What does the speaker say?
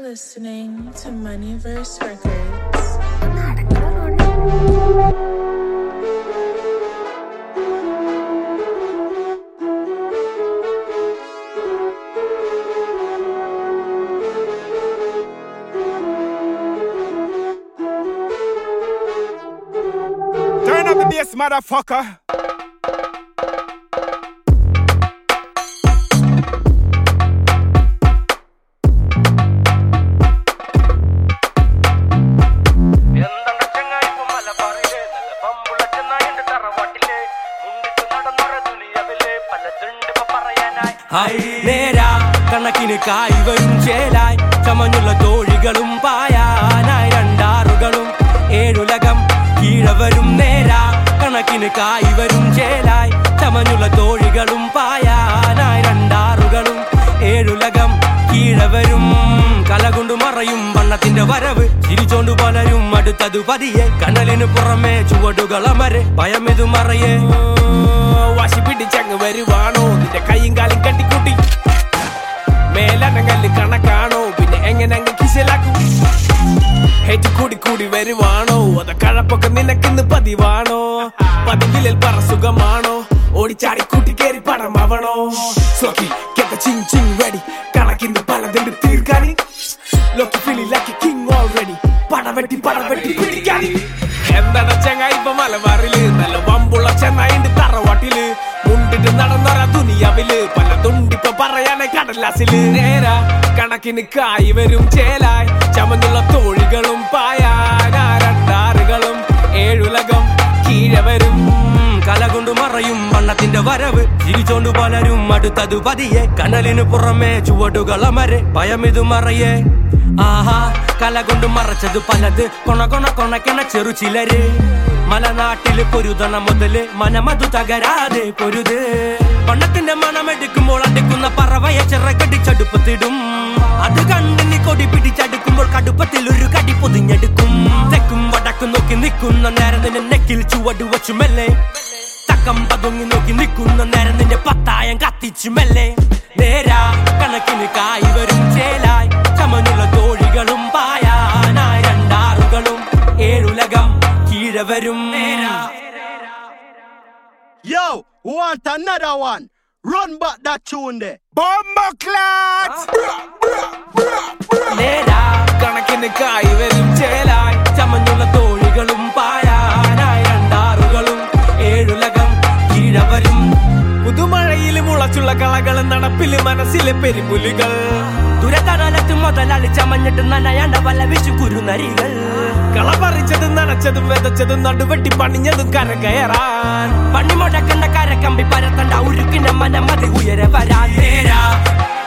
listening to Moneyverse Records. Turn up the bass, motherfucker. എന്താണ് ചങ്ങായി ഇപ്പൊ മലബാറിലെ നല്ല പമ്പുള്ള ചെന്നായിന്റെ തറവാട്ടിലെ മുന്നിട്ട് നടന്നൊര ദുനിയവിലെ പലതുണ്ട് ഇപ്പൊ പറയാനായി ഹായ് നേരാ കണക്കിന് കായ് വരും ചേലായി ചമഞ്ഞുള്ള തോഴികളും പായാനായി രണ്ടാറുകളും ഏഴുലകം കീഴവരും നേരാ കണക്കിന് കായ് വരും ചേലായി ചമഞ്ഞുള്ള തോഴികളും പായാനായി രണ്ടാറുകളും ഏഴുലകം കീഴവരും കലകൊണ്ടു മറയും വണ്ണത്തിന്റെ വരവ് ചിരിച്ചോണ്ടു പലരും അടുത്തതു പതിയെ കനലിന് പുറമെ ചുവടുകളമരെ ഭയമിതു മറയേ വാശി പിടിച്ചങ്ങ് വരുവാണോ നിന്റെ കൈയും കാലും കട്ടിക്കൂട്ടി മേലനങ്ങല് കണക്കാണോ പിന്നെ എങ്ങനെ അങ്ങ് കിശലാക്കും ഹെറ്റ് കൂടി കൂടി വരുവാണോ അത കഴപ്പൊക്കെ നിനക്കിന്ന് പതിവാണോ പതിവിലിൽ പറ സുഖമാണോ ഓടിച്ചാടി കൂട്ടി കേറി പടമാവണോ സോക്കി get the ching ching ready കണക്കിന്ന് പലതുണ്ട് തീർക്കാനി ലോക്കി ഫിലിലാക്കി കിങ് ഓൾറെഡി പടവെട്ടി പടവെട്ടി പിടിക്കാനി എന്താണ് ചങ്ങായി ഇപ്പൊ മലബാറില് നല്ല വമ്പുള്ള ചെന്നായിണ്ട് തറവാട്ടില് മുണ്ടിട്ട് നടന്നൊര ദുനിയാവില് പലതുണ്ടിപ്പൊ പറയാനെ കടലാസില് നേരാ കണക്കിന് കായ് വരും ചേലായി ചമന്നുള്ള തോഴികളും പായാനാ രണ്ടാറുകളും ഏഴുലകം കീഴെ വരും കലകൊണ്ടു മറയും വണ്ണത്തിന്റെ വരവ് ചിരിച്ചോണ്ടു പലരും അടുത്തതു പതിയെ കനലിന് പുറമെ ചുവടുകളമരെ ഭയമിതു മറയേ ആഹാ കല കൊണ്ട് മറച്ചത് പലത് കൊണ കൊണ കൊണക്കണ ചെറു ചിലര് മലനാട്ടില് പൊരുതണ മുതല് മനമതു തകരാതെ പൊരുത് പണ്ണത്തിന്റെ മണമെടുക്കുമ്പോൾ അടുക്കുന്ന പറവയെ ചിറകടിച്ചടുപ്പത്തിടും അത് കണ്ട് നീ കൊടി പിടിച്ചടുക്കുമ്പോൾ കടുപ്പത്തിൽ ഒരു കടി പൊതിഞ്ഞെടുക്കും തെക്കും വടക്കും നോക്കി നിൽക്കുന്ന നേരം നിന്നെ നെക്കിൽ ചുവട് വച്ചു മെല്ലെ തക്കം പതുങ്ങി നോക്കി നിൽക്കുന്ന നേരം നിന്റെ പത്തായം കത്തിച്ചു മെല്ലെ നേരാ കണക്കിന് കായ് വരും ചേലായി ചമഞ്ഞുള്ള തോഴികളും പായാനായി രണ്ടാറുകളും ഏഴുലകം കീഴെ വരും നേരാ Yo, want another one? Run back that tune there. Bomba clat! നേരാ കണക്കിന് കായ് വരും ചേലായി ചമഞ്ഞുള്ള തോഴികളും പായാനായി രണ്ടാറുകളും ഏഴുലകം കീഴെ വരും പുതുമഴയിൽ മുളച്ചുള്ള കളകളും നടപ്പില് മനസ്സിലെ പെരുമ്പുലികൾ ദുരകടലത്ത് മുതലാളി ചമഞ്ഞിട്ട് നനയാണ്ട വല്ല വിശു കുരുനരികൾ കള പറിച്ചതും നനച്ചതും വിതച്ചതും നടുവെട്ടി പണിഞ്ഞതും കര കയറാൻ പണി മുടക്കണ്ട കരക്കമ്പി പരത്തണ്ട ഉരുക്കിന്റെ മനമതി ഉയരെ വരാൻ നേരാ